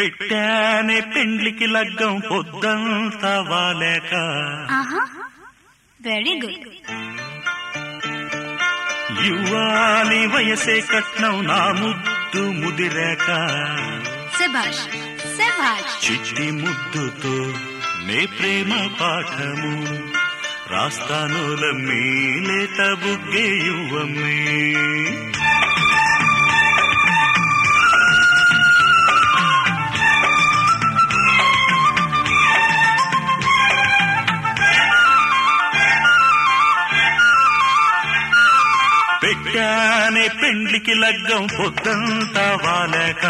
పెట్టానే పెండ్లికి లగ్గం పొద్దంతా వాలేక ఆహా వెరీ గుడ్ యువాలి వయసే కట్నం నా ముద్దు ముదిరాక శభాష్ శభాష్ చిట్టి ముద్దుతో నే ప్రేమ పాఠము రాస్తానోలమ్మి లేత బుగ్గే యువమ్మే పెట్టానే పెండ్లికి లగ్గం పొద్దంతా వాలక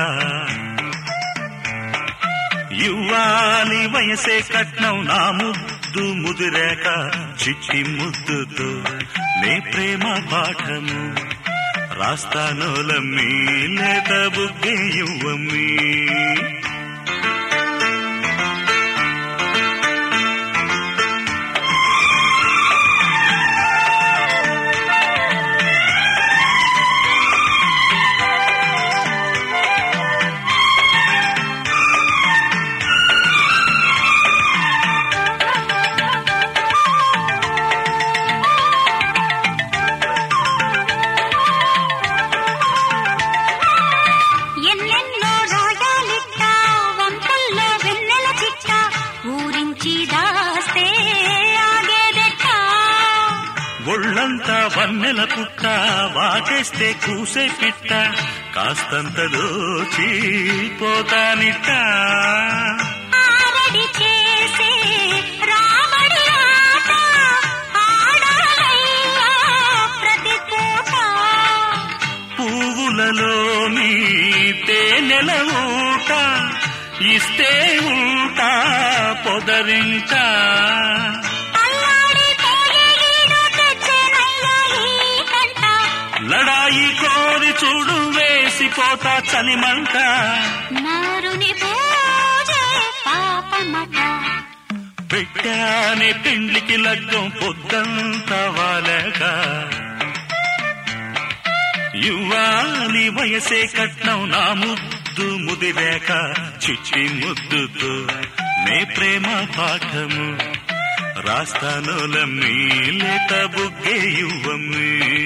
యువాలి వయసే కట్నం నా ముద్దు ముదిరాక చిట్టి ముద్దుతో నే ప్రేమ పాఠము రాస్తానోలమ్మి లేత బుగ్గే యువమ్మి ఎన్నెన్నో రాగాలిట్ట వంపుల్లో వెన్నెల చిట్ట ఊరించి దాస్తే ఆగేదెట్ట ఒళ్ళంతా వన్నెల పుట్ట వాటేస్తే కూసే పిట్ట కాస్తంత దోచి పోతానిట్ట ఆరడి చేసే రామడి ఆట ఆడాలయ్యా ప్రతి పూట పువ్వులలోని తేనెల ఊట ఇస్తే ఉంటా పొదరింట అల్లాడిపోయే ఈడు తెచ్చెనయ్యా ఈ కంట లడాయి కోరి చూడు వేసిపోతా చలిమంట నారుని పూజే పాపమట పెట్టానే పెండ్లికి లగ్గం పొద్దంతా వాలక యువాలి వయసే కట్నం నా ముద్దు ముదిరాక చిట్టి ముద్దుతో నే ప్రేమ పాఠము రాస్తానోలమ్మి లేత బుగ్గే యువమ్మి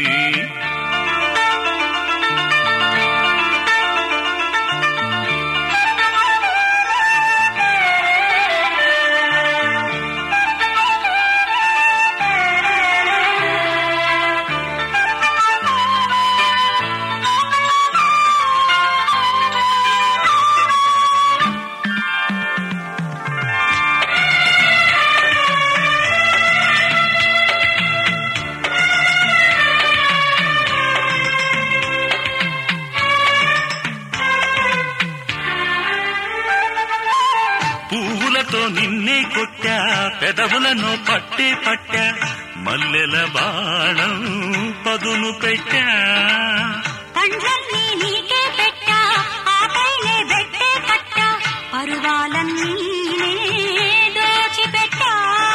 పువ్వులతో నిన్నే కొట్టా పెదవులను పట్టే పట్టా మల్లెల బాణం పదును పెట్టా పండ్లన్నీ నీకే పెట్టా ఆపైనే పెట్టే కట్ట పరువాలన్నీ దోచిపెట్టా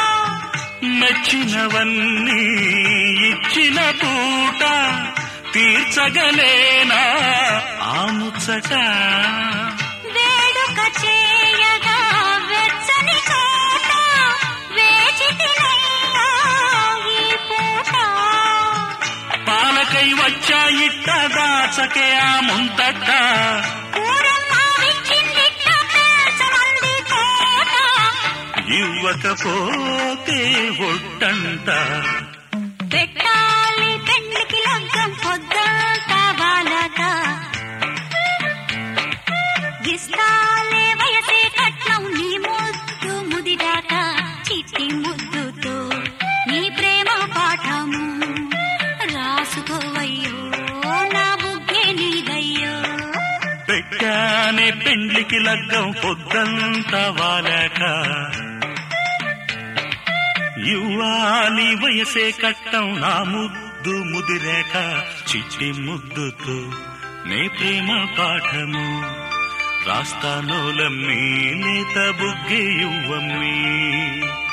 మెచ్చినవన్నీ ఇచ్చిన పూట తీర్చగలేనా ఆ ముచ్చట వేడుక చేయగా వెచ్చని చోట వేచి తినయ్యా ఈ పూట పాలకై వచ్చా ఇట్ట దాచకే ఆ ముంతట ఊరమ్మ విచ్చిందిట్ట పేర్చమంది కోట ఇవ్వకపోతే ఒట్టంట పెట్టాలి పెండ్లికి లగ్గం పొద్దంతా బాలక ఇస్తాలే వయసే కట్నం నీ ముద్దు ముదిరాక చిట్టి ముద్దుతో నీ ప్రేమ పాఠము రాసుకోవయ్యో నా బుగ్గే నీదయ్యో పెట్టానే పెండ్లికి లగ్గం పొద్దంతా వాలాక యువాలి వయసే కట్టం నా ముద్దు ముదిరాక చిట్టి ముద్దుతో నే ప్రేమ పాఠము రాస్తానోలమ్మి లేత బుగ్గే యువమ్మి